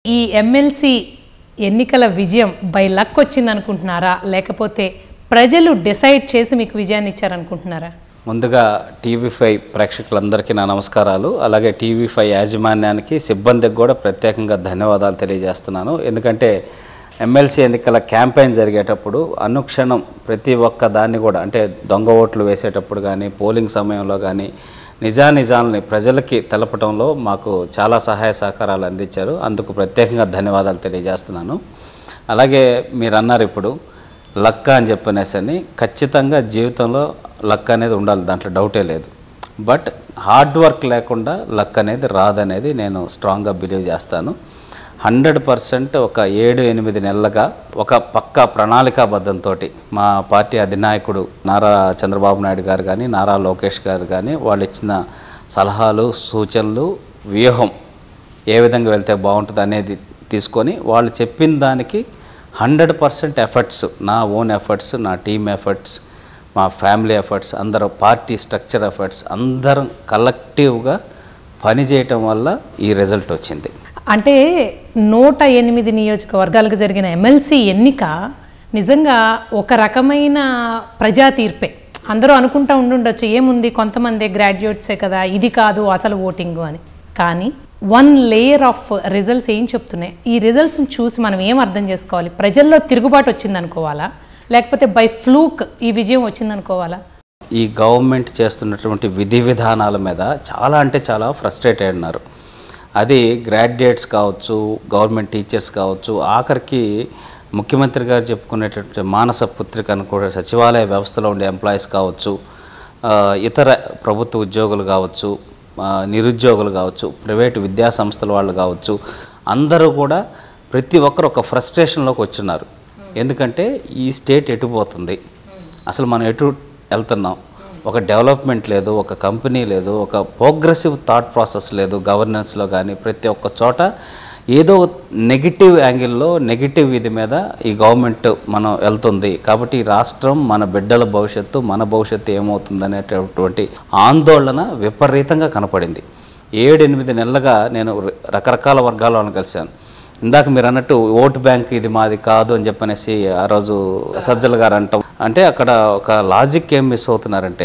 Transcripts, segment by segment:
ఈ ఎమ్మెల్సీ ఎన్నికల విజయం బై లక్ వచ్చింది అనుకుంటున్నారా లేకపోతే ప్రజలు డిసైడ్ చేసి మీకు విజయాన్ని ఇచ్చారనుకుంటున్నారా ముందుగా టీవీ ఫైవ్ ప్రేక్షకులందరికీ నా నమస్కారాలు అలాగే టీవీ ఫైవ్ యాజమాన్యానికి సిబ్బందికి కూడా ప్రత్యేకంగా ధన్యవాదాలు తెలియజేస్తున్నాను ఎందుకంటే ఎమ్మెల్సీ ఎన్నికల క్యాంపెయిన్ జరిగేటప్పుడు అనుక్షణం ప్రతి ఒక్క దాన్ని కూడా అంటే దొంగ ఓట్లు వేసేటప్పుడు కానీ పోలింగ్ సమయంలో కానీ నిజానిజాలని ప్రజలకి తెలపడంలో మాకు చాలా సహాయ సహకారాలు అందించారు అందుకు ప్రత్యేకంగా ధన్యవాదాలు తెలియజేస్తున్నాను అలాగే మీరు అన్నారు ఇప్పుడు లక్క అని చెప్పనేసి అని ఖచ్చితంగా జీవితంలో లక్ అనేది ఉండాలి దాంట్లో డౌటే లేదు బట్ హార్డ్ వర్క్ లేకుండా లక్ అనేది రాదనేది నేను స్ట్రాంగ్గా బిలీవ్ చేస్తాను హండ్రెడ్ పర్సెంట్ ఒక ఏడు ఎనిమిది నెలలుగా ఒక పక్క ప్రణాళికాబద్ధంతో మా పార్టీ అధినాయకుడు నారా చంద్రబాబు నాయుడు గారు కానీ నారా లోకేష్ గారు కానీ వాళ్ళు ఇచ్చిన సలహాలు సూచనలు వ్యూహం ఏ విధంగా వెళ్తే బాగుంటుంది అనేది తీసుకొని వాళ్ళు చెప్పిన దానికి హండ్రెడ్ పర్సెంట్ ఎఫర్ట్స్ నా ఓన్ ఎఫర్ట్స్ నా టీమ్ ఎఫర్ట్స్ మా ఫ్యామిలీ ఎఫర్ట్స్ అందరూ పార్టీ స్ట్రక్చర్ ఎఫర్ట్స్ అందరం కలెక్టివ్గా పనిచేయటం వల్ల ఈ రిజల్ట్ వచ్చింది అంటే నూట ఎనిమిది నియోజకవర్గాలకు జరిగిన ఎమ్మెల్సీ ఎన్నిక నిజంగా ఒక రకమైన ప్రజా తీర్పే అందరూ అనుకుంటా ఉండుండొచ్చు ఏముంది కొంతమంది గ్రాడ్యుయేట్సే కదా ఇది కాదు అసలు ఓటింగ్ అని కానీ వన్ లేయర్ ఆఫ్ రిజల్ట్స్ ఏం చెప్తున్నాయి ఈ రిజల్ట్స్ని చూసి మనం ఏం అర్థం చేసుకోవాలి ప్రజల్లో తిరుగుబాటు వచ్చింది అనుకోవాలా లేకపోతే బై ఫ్లూక్ ఈ విజయం వచ్చింది అనుకోవాలా ఈ గవర్నమెంట్ చేస్తున్నటువంటి విధి విధానాల మీద చాలా అంటే చాలా ఫ్రస్ట్రేట్ అయి ఉన్నారు అది గ్రాడ్యుయేట్స్ కావచ్చు గవర్నమెంట్ టీచర్స్ కావచ్చు ఆఖరికి ముఖ్యమంత్రి గారు చెప్పుకునేటటువంటి మానస పుత్రికను కూడా సచివాలయ వ్యవస్థలో ఉండే ఎంప్లాయీస్ కావచ్చు ఆ, ఇతర ప్రభుత్వ ఉద్యోగులు కావచ్చు ఆ, నిరుద్యోగులు కావచ్చు ప్రైవేటు విద్యా సంస్థల వాళ్ళు కావచ్చు అందరూ కూడా ప్రతి ఒక్కరు ఒక ఫ్రస్ట్రేషన్లోకి వచ్చున్నారు ఎందుకంటే ఈ స్టేట్ ఎటుపోతుంది అసలు మనం ఎటు వెళ్తున్నాం ఒక డెవలప్మెంట్ లేదు ఒక కంపెనీ లేదు ఒక ప్రోగ్రెసివ్ థాట్ ప్రాసెస్ లేదు గవర్నెన్స్లో కానీ ప్రతి ఒక్క చోట ఏదో నెగిటివ్ యాంగిల్లో నెగిటివ్ ఇది మీద ఈ గవర్నమెంట్ మనం వెళ్తుంది కాబట్టి ఈ రాష్ట్రం మన బిడ్డల భవిష్యత్తు మన భవిష్యత్తు ఏమవుతుంది అనేటటువంటి ఆందోళన విపరీతంగా కనపడింది ఏడెనిమిది నెలలుగా నేను రకరకాల వర్గాల వాళ్ళని కలిశాను ఇందాక మీరు అన్నట్టు ఓటు బ్యాంక్ ఇది మాది కాదు అని చెప్పనేసి ఆ రోజు సజ్జల గారు అంటాం అంటే అక్కడ ఒక లాజిక్ ఏం మిస్ అవుతున్నారంటే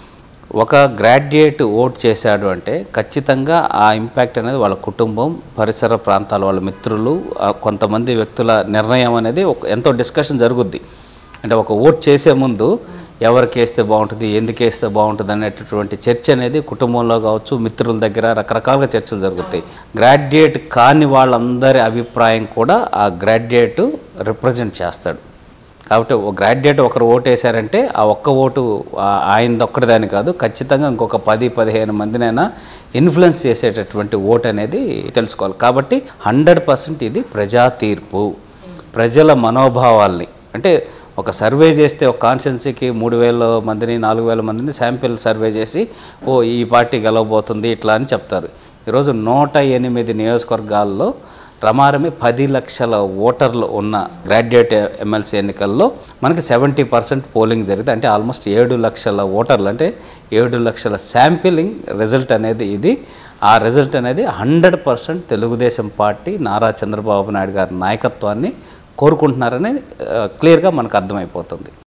ఒక గ్రాడ్యుయేట్ ఓట్ చేశాడు అంటే ఖచ్చితంగా ఆ ఇంపాక్ట్ అనేది వాళ్ళ కుటుంబం పరిసర ప్రాంతాల వాళ్ళ మిత్రులు ఆ కొంతమంది వ్యక్తుల నిర్ణయం అనేది ఒక ఎంతో డిస్కషన్ జరుగుద్ది అంటే ఒక ఓట్ చేసే ముందు ఎవరికి వేస్తే బాగుంటుంది ఎందుకు వేస్తే బాగుంటుంది అనేటటువంటి చర్చ అనేది కుటుంబంలో కావచ్చు మిత్రుల దగ్గర రకరకాలుగా చర్చలు జరుగుతాయి గ్రాడ్యుయేట్ కాని వాళ్ళందరి అభిప్రాయం కూడా ఆ గ్రాడ్యుయేట్ రిప్రజెంట్ చేస్తాడు కాబట్టి ఒక గ్రాడ్యుయేట్ ఒకరు ఓటు వేశారంటే ఆ ఒక్క ఓటు ఆ- ఆయనది ఒక్కటిదాని కాదు ఖచ్చితంగా ఇంకొక పది పదిహేను మందినైనా ఇన్ఫ్లుయెన్స్ చేసేటటువంటి ఓటు అనేది తెలుసుకోవాలి కాబట్టి హండ్రెడ్ పర్సెంట్ ఇది ప్రజా తీర్పు ప్రజల మనోభావాల్ని అంటే ఒక సర్వే చేస్తే ఒక కాన్స్టిట్యున్సీకి మూడు వేల మందిని నాలుగు వేల మందిని శాంపిల్ సర్వే చేసి ఓ ఈ పార్టీ గెలవబోతుంది ఇట్లా అని చెప్తారు ఈరోజు నూట ఎనిమిది నియోజకవర్గాల్లో రమారమి పది లక్షల ఓటర్లు ఉన్న గ్రాడ్యుయేట్ ఎమ్మెల్సీ ఎన్నికల్లో మనకి సెవెంటీ పర్సెంట్ పోలింగ్ జరిగింది అంటే ఆల్మోస్ట్ ఏడు లక్షల ఓటర్లు అంటే ఏడు లక్షల శాంపిలింగ్ రిజల్ట్ అనేది ఇది ఆ రిజల్ట్ అనేది hundred percent Telugu Desam party Nara Chandrababu Naidu గారి నాయకత్వాన్ని కోరుకుంటున్నారని క్లియర్గా మనకు అర్థమైపోతుంది